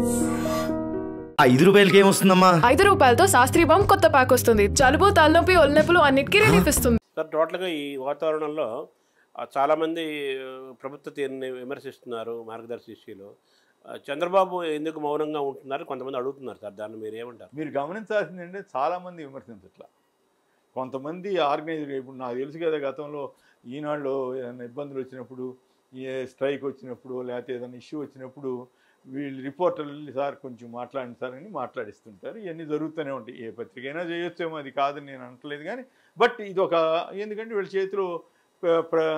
ఆ ఐదు రూపాయలకి ఏమొస్తుందమ్మా ఐదు రూపాయలతో శాస్త్రీ బాంబ్ కొత్త ప్యాక్ వస్తుంది జలుబు తలనొప్పి ఒళ్ళనొప్పులు అన్నిటికీ రిలీఫ్ ఇస్తుంది సార్ టోటల్గా ఈ వాతావరణంలో ఆ, చాలామంది ఆ, ప్రభుత్వ తీరుని విమర్శిస్తున్నారు మార్గదర్శిలో చంద్రబాబు ఎందుకు మౌనంగా ఉంటున్నారు కొంతమంది అడుగుతున్నారు సార్ దాన్ని మీరు ఏమంటారు మీరు గమనించాల్సింది అంటే చాలామంది విమర్శించట్లా కొంతమంది ఆర్గనైజర్ ఇప్పుడు నాకు తెలుసు కదా గతంలో ఈనాడులో ఏదైనా ఇబ్బందులు వచ్చినప్పుడు ఏ స్ట్రైక్ వచ్చినప్పుడు లేకపోతే ఏదైనా ఇష్యూ వచ్చినప్పుడు వీళ్ళు రిపోర్టర్లు సార్ కొంచెం మాట్లాడండి సార్ అని మాట్లాడిస్తుంటారు ఇవన్నీ జరుగుతూనే ఉంటాయి ఏ పత్రిక అయినా చేయొచ్చేమో అది కాదని నేను అనట్లేదు కానీ బట్ ఇది ఒక ఎందుకంటే వీళ్ళ చేతిలో ప-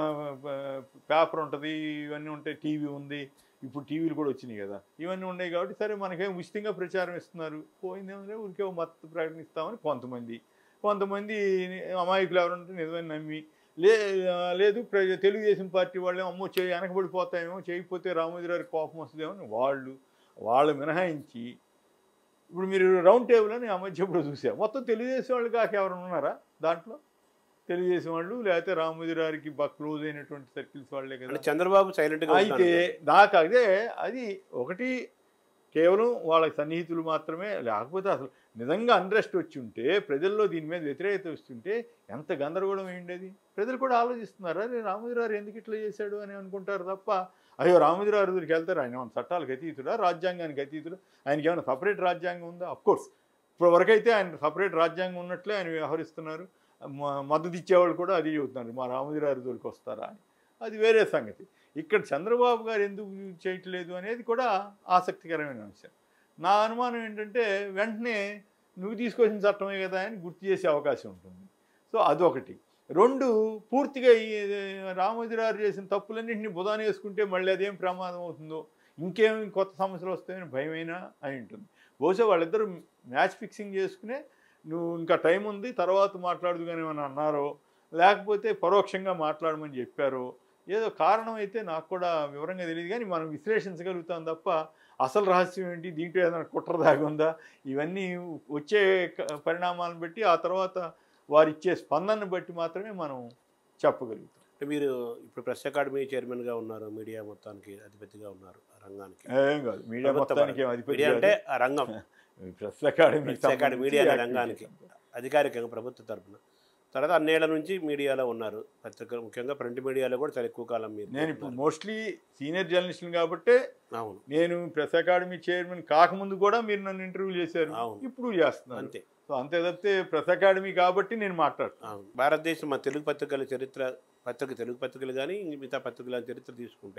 ప్ర- పేపర్ ఉంటుంది ఇవన్నీ ఉంటాయి టీవీ ఉంది ఇప్పుడు టీవీలు కూడా వచ్చినాయి కదా ఇవన్నీ ఉన్నాయి కాబట్టి సరే మనకేం ఉచితంగా ప్రచారం ఇస్తున్నారు పోయిందేమో ఊరికే ఓ మద్దతు ప్రకటిస్తామని కొంతమంది కొంతమంది అమాయకులు ఎవరంటే నిజమని నమ్మి లే లేదు ప్ర- తెలుగుదేశం పార్టీ వాళ్ళే అమ్మో చేయి వెనకబడిపోతాయేమో చేయకపోతే రామోజీరావు కోపం వస్తుందేమో అని వాళ్ళు వాళ్ళు మినహాయించి ఇప్పుడు మీరు రౌండ్ టేబుల్ అని ఆ మధ్య ఇప్పుడు చూసారు మొత్తం తెలుగుదేశం వాళ్ళు కాక ఎవరైనా ఉన్నారా దాంట్లో తెలుగుదేశం వాళ్ళు లేకపోతే రామోజీరావుకి బాగా క్లోజ్ అయినటువంటి సర్కిల్స్ వాళ్ళే అంటే కదా చంద్రబాబు సైలెంట్గా అయితే నాకు అదే అది ఒకటి కేవలం వాళ్ళ సన్నిహితులు మాత్రమే లేకపోతే అసలు నిజంగా అన్రెస్ట్ వచ్చి ఉంటే ప్రజల్లో దీని మీద వ్యతిరేకత వస్తుంటే ఎంత గందరగోళం ఉండేది ప్రజలు కూడా ఆలోచిస్తున్నారు అరే రామోజీరావు ఎందుకు ఇట్లా చేశాడు అని అనుకుంటారు తప్ప అయ్యో రామోజీరావు దగ్గరికి వెళ్తారు ఆయన ఏమైనా చట్టాలకు అతీతుడా రాజ్యాంగానికి అతీతుడా ఆయనకి ఏమైనా సపరేట్ రాజ్యాంగం ఉందా అఫ్కోర్స్ ఇప్పుడు వరకైతే ఆయన సపరేట్ రాజ్యాంగం ఉన్నట్లే ఆయన వ్యవహరిస్తున్నారు మ- మద్దతు ఇచ్చేవాళ్ళు కూడా అది చెబుతున్నారు మా రామోజీరావు దగ్గరికి వస్తారా అని అది వేరే సంగతి ఇక్కడ చంద్రబాబు గారు ఎందుకు చేయట్లేదు అనేది కూడా ఆసక్తికరమైన అంశం నా అనుమానం ఏంటంటే వెంటనే నువ్వు తీసుకొచ్చిన చట్టమే కదా అని గుర్తు చేసే అవకాశం ఉంటుంది సో అదొకటి రెండు పూర్తిగా ఈ రామోజీరావు చేసిన తప్పులన్నింటినీ బుధాన వేసుకుంటే మళ్ళీ అదేం ప్రమాదం అవుతుందో ఇంకేం కొత్త సమస్యలు వస్తాయని భయమైనా అయి ఉంటుంది బహుశా వాళ్ళిద్దరూ మ్యాచ్ ఫిక్సింగ్ చేసుకునే నువ్వు ఇంకా టైం ఉంది తర్వాత మాట్లాడదు కానీ ఏమైనా అన్నారో లేకపోతే పరోక్షంగా మాట్లాడమని చెప్పారో ఏదో కారణం అయితే నాకు కూడా వివరంగా తెలియదు కానీ మనం విశ్లేషించగలుగుతాం తప్ప అసలు రహస్యం ఏంటి దీంట్లో ఏదైనా కుట్ర దాగి ఉందా ఇవన్నీ వచ్చే క- పరిణామాలను బట్టి ఆ తర్వాత వారు ఇచ్చే స్పందనను బట్టి మాత్రమే మనం చెప్పగలుగుతాం అంటే మీరు ఇప్పుడు ప్రెస్ అకాడమీ చైర్మన్గా ఉన్నారు మీడియా మొత్తానికి అధిపతిగా ఉన్నారు ఆ రంగానికి ఏం కాదు మీడియా ప్రభుత్వ మొత్తానికి ఏం అధిపతి మీడియా అంటే కాదు. ఆ రంగం press academy press academy media అనే రంగానికి అధికారికంగా ప్రభుత్వ తరపున తర్వాత అన్నేళ్ల నుంచి మీడియాలో ఉన్నారు పత్రిక ముఖ్యంగా ప్రింట్ మీడియాలో కూడా చాలా ఎక్కువ కాలం మీరు నేను ఇప్పుడు ఉన్నారు. మోస్ట్లీ సీనియర్ జర్నలిస్ట్ని కాబట్టే అవును నేను ప్రెస్ అకాడమీ చైర్మన్ కాకముందు కూడా మీరు నన్ను ఇంటర్వ్యూ చేశారు అవును. ఇప్పుడు చేస్తున్నాను అంతే సో అంతే తప్పితే ప్రెస్ అకాడమీ కాబట్టి నేను మాట్లాడుతాను అవును భారతదేశం మన తెలుగు పత్రికల చరిత్ర పత్రిక తెలుగు పత్రికలు కానీ మిగతా పత్రికల చరిత్ర తీసుకుంటే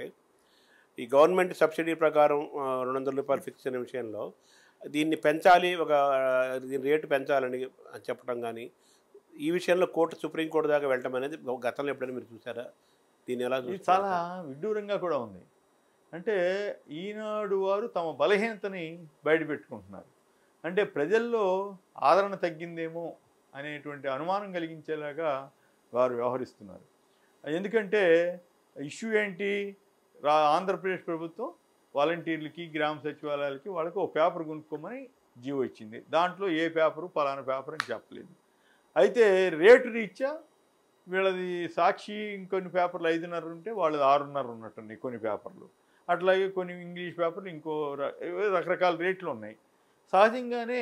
ఈ గవర్నమెంట్ సబ్సిడీ ప్రకారం ఆ, రెండు వందల రూపాయలు ఫిక్స్ అయిన విషయంలో దీన్ని పెంచాలి ఒక ఆ, దీని రేటు పెంచాలని చెప్పడం కానీ ఈ విషయంలో కోర్టు సుప్రీంకోర్టు దాకా వెళ్ళటం అనేది గతంలో ఎప్పుడైనా మీరు చూసారా దీన్ని ఎలా ఇది చూస్తారు? చాలా విడ్డూరంగా కూడా ఉంది అంటే ఈనాడు వారు తమ బలహీనతని బయటపెట్టుకుంటున్నారు అంటే ప్రజల్లో ఆదరణ తగ్గిందేమో అనేటువంటి అనుమానం కలిగించేలాగా వారు వ్యవహరిస్తున్నారు ఎందుకంటే ఇష్యూ ఏంటి రా ఆంధ్రప్రదేశ్ ప్రభుత్వం వాలంటీర్లకి గ్రామ సచివాలయాలకి వాళ్ళకి ఒక పేపర్ కొనుక్కోమని జీవో ఇచ్చింది దాంట్లో ఏ పేపరు పలానా పేపర్ అని చెప్పలేదు అయితే రేటు రీత్యా వీళ్ళది సాక్షి ఇంకొన్ని పేపర్లు ఐదున్నర ఉంటే వాళ్ళది ఆరున్నర ఉన్నట్టున్నాయి కొన్ని పేపర్లు అట్లాగే కొన్ని ఇంగ్లీష్ పేపర్లు ఇంకో ర- ఏవో రకరకాల రేట్లు ఉన్నాయి సహజంగానే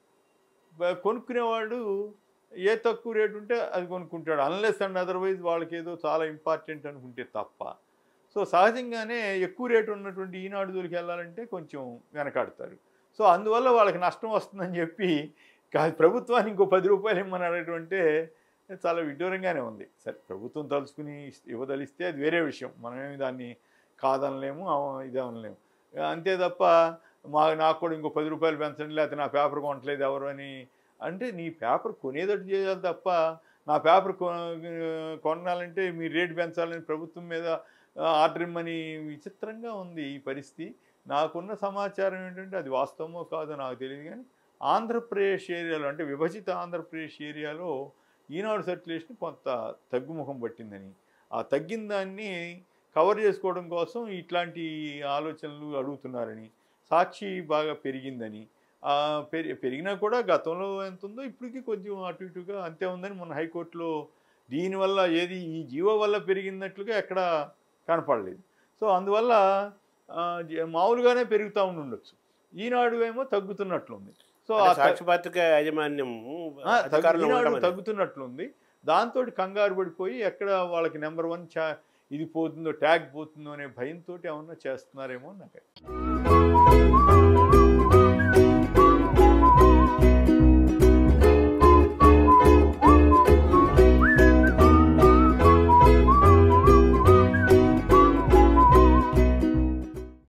బ- కొనుక్కునేవాడు ఏ తక్కువ రేటు ఉంటే అది కొనుక్కుంటాడు అన్లెస్ అండ్ అదర్వైజ్ వాళ్ళకి ఏదో చాలా ఇంపార్టెంట్ అనుకుంటే తప్ప సో సహజంగానే ఎక్కువ రేటు ఉన్నటువంటి ఈనాడు దొరికి వెళ్ళాలంటే కొంచెం వెనకాడతారు సో అందువల్ల వాళ్ళకి నష్టం వస్తుందని చెప్పి కాదు ప్రభుత్వానికి ఇంకో పది రూపాయలు ఇమ్మని అడగటంటే చాలా విడ్డూరంగానే ఉంది సరే ప్రభుత్వం తలుచుకుని ఇస్- ఇవ్వదలిస్తే అది వేరే విషయం మనమేమి దాన్ని కాదనలేము అవ- ఇది అనలేము అంతే తప్ప మా నాకు కూడా ఇంకో పది రూపాయలు పెంచండి లేకపోతే నా పేపర్ కొనట్లేదు ఎవరు అని అంటే నీ పేపర్ కొనేదట్టు చేయాలి తప్ప నా పేపర్ కొ కొనాలంటే మీ రేటు పెంచాలని ప్రభుత్వం మీద ఆ, ఆర్డర్ ఇమ్మని విచిత్రంగా ఉంది ఈ పరిస్థితి నాకున్న సమాచారం ఏంటంటే అది వాస్తవమో కాదో నాకు తెలియదు కానీ ఆంధ్రప్రదేశ్ ఏరియాలో అంటే విభజిత ఆంధ్రప్రదేశ్ ఏరియాలో ఈనాడు సర్క్యులేషన్ కొంత తగ్గుముఖం పట్టిందని ఆ తగ్గిన దాన్ని కవర్ చేసుకోవడం కోసం ఇట్లాంటి ఆలోచనలు అడుగుతున్నారని సాక్షి బాగా పెరిగిందని ఆ, పెరి పెరిగినా కూడా గతంలో ఎంత ఉందో ఇప్పటికీ కొంచెం అటు ఇటుగా అంతే ఉందని మన హైకోర్టులో దీనివల్ల ఏది ఈ జీవో వల్ల పెరిగినట్లుగా ఎక్కడ కనపడలేదు సో అందువల్ల ఆ, జ- మామూలుగానే పెరుగుతూ ఉండి ఉండొచ్చు ఈనాడు ఏమో తగ్గుతున్నట్లుంది సో అంటే ఆ త- సాక్షి పత్రిక యాజమాన్యం ఆ, తగ్గు- అధికారంలో ఈనాడు ఉండడం అనేది. తగ్గుతున్నట్లుంది దాంతో కంగారు పడిపోయి ఎక్కడ వాళ్ళకి నెంబర్ వన్ చా ఇది పోతుందో ట్యాగ్ పోతుందో అనే భయంతో ఏమన్నా చేస్తున్నారేమో అని నాకు